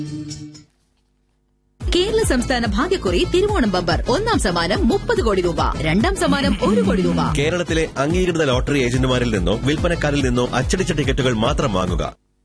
കേരള സംസ്ഥാന ഭാഗ്യക്കുറി തിരുവോണം ബമ്പർ ഒന്നാം സമ്മാനം മുപ്പത് കോടി രൂപ രണ്ടാം സമ്മാനം ഒരു കോടി രൂപ കേരളത്തിലെ അംഗീകൃത ലോട്ടറി ഏജന്റുമാരിൽ നിന്നോ വിൽപ്പനക്കാരിൽ നിന്നോ അച്ചടിച്ച ടിക്കറ്റുകൾ മാത്രം വാങ്ങുക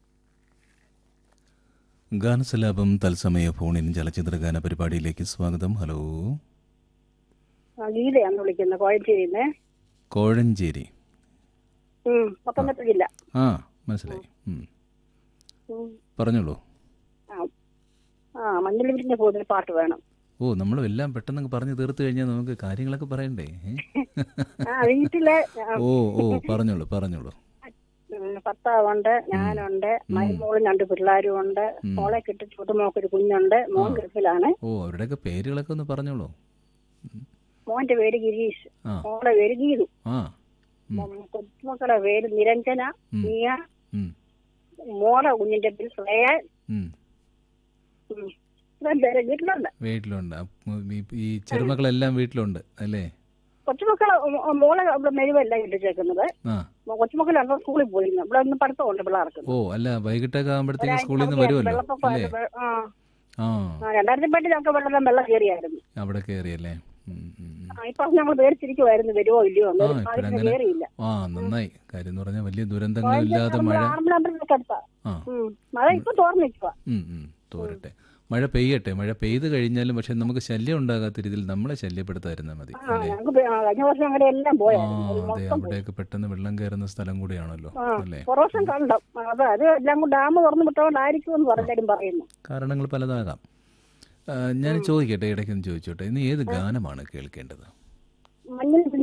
ഗാനസലാപം തത്സമയ ഫോണിൻ ചലച്ചിത്ര ഗാന പരിപാടിയിലേക്ക് സ്വാഗതം ഹലോ ആ, ഗീതയാണ് വിളിക്കുന്നത് കോയഞ്ചേരിന്ന് കോഴഞ്ചേരി പത്തനംതിട്ട ജില്ല ആ മനസ്സിലായി ഉം. ഉം. പറഞ്ഞോളൂ ആ ആ മഞ്ഞൾ വിരിഞ്ഞ പോകുന്ന പാട്ട് വേണം ഓ നമ്മൾ എല്ലാം പെട്ടെന്ന് പറഞ്ഞു തീർത്തു കഴിഞ്ഞാൽ നമുക്ക് കാര്യങ്ങളൊക്കെ പറയണ്ടേ ഏ? ആ വീട്ടിലെ ആ, ഓ ഓ പറഞ്ഞോളൂ പറഞ്ഞോളൂ ഉം, ഭർത്താവുണ്ട് ഞാനുണ്ട് മരുമോളും രണ്ട് പിള്ളേരും ഉണ്ട് മോളെ കിട്ടി ചുട്ടുമോക്കൊരു കുഞ്ഞുണ്ട് മോൻ ഗൾഫിലാണ് ഓ അവരുടെയൊക്കെ പേരുകളൊക്കെ ഒന്ന് പറഞ്ഞോളൂ മോന്റെ പേര് ഗിരീഷ് ആ മോളെ പേര് ഗീതു ആ മോ- കൊച്ചുമക്കളുടെ പേര് നിരഞ്ജന മിയ ഉം, മോളെ കുഞ്ഞിന്റെ പേര് ശ്രേയ ഉം. ഉം. ഇത്രയും പേര് വീട്ടിലുണ്ട് വീട്ടിലുണ്ട് അപ്പൊ ഈ- ഈ ചെറുമക്കളെല്ലാം വീട്ടിലുണ്ട് അല്ലേ കൊച്ചുമക്കളെ മോ- മോളെ ഇവിടെ മെരുവല്ല കിട്ടിച്ചേക്കുന്നത് ആ കൊച്ചുമക്കൾ രണ്ടും സ്കൂളിൽ പോയിരുന്നു ഇവിടെ ഒന്ന് പഠിത്തമുണ്ട് പിള്ളേർക്ക് ഓ അല്ല വൈകിട്ടൊക്കെ ആകുമ്പോഴത്തേക്ക് സ്കൂളിൽ നിന്ന് വരുമല്ലോ വെള്ളപ്പൊക്കം അല്ലേ ആ ആ ആ, രണ്ടായിരത്തി പത്തിൽ ഞങ്ങൾക്ക് വെള്ളം വെള്ളം കയറിയായിരുന്നു അവിടെ കയറിയല്ലേ ഉം, ഉം, ഉം. ആ, ഇപ്പൊ ഞങ്ങൾ പേടിച്ചിരിക്കുമായിരുന്നു വരുമോ ഇല്ലയോ ആ അന്നേരം ഇപ്പഴങ്ങനെ ആദ്യത്തെ കയറിയില്ല ആ നന്നായി കാര്യം എന്ന് പറഞ്ഞാൽ വലിയ ദുരന്തങ്ങളില്ലാതെ മഴ ആറന്മുളമ്പലത്തിനൊക്കെ അടുത്താ ആ ഉം. മഴ ഇപ്പൊ തോർന്നു നിൽക്കുക ഉം, ഉം, തോരട്ടെ മഴ പെയ്യട്ടെ മഴ പെയ്ത് കഴിഞ്ഞാലും പക്ഷെ നമുക്ക് ശല്യം ഉണ്ടാകാത്ത രീതിയിൽ നമ്മളെ ശല്യപ്പെടുത്താതിരുന്നാൽ മതി ആ അല്ലേ ഞങ്ങൾക്ക് പേ- ആ, കഴിഞ്ഞ വർഷം അങ്ങനെ എല്ലാം ആ പോയായിരുന്നു ഒരു അതെ മൊത്തം പോയി. അവിടെയൊക്കെ പെട്ടെന്ന് വെള്ളം കയറുന്ന സ്ഥലം കൂടിയാണല്ലോ ആ അല്ലേ കുറവശം കണ്ടു അത് അത് എല്ലാം കൂടെ ഡാം തുറന്നു വിട്ടോണ്ടായിരിക്കും എന്ന് പറഞ്ഞാലും പറയുന്നു കാരണങ്ങൾ പലതാകാം ആ, ഞാൻ ചോദിക്കട്ടെ ഇടയ്ക്കൊന്ന് ചോദിച്ചോട്ടെ ഇന്ന് ഏത് ഗാനമാണ് കേൾക്കേണ്ടത്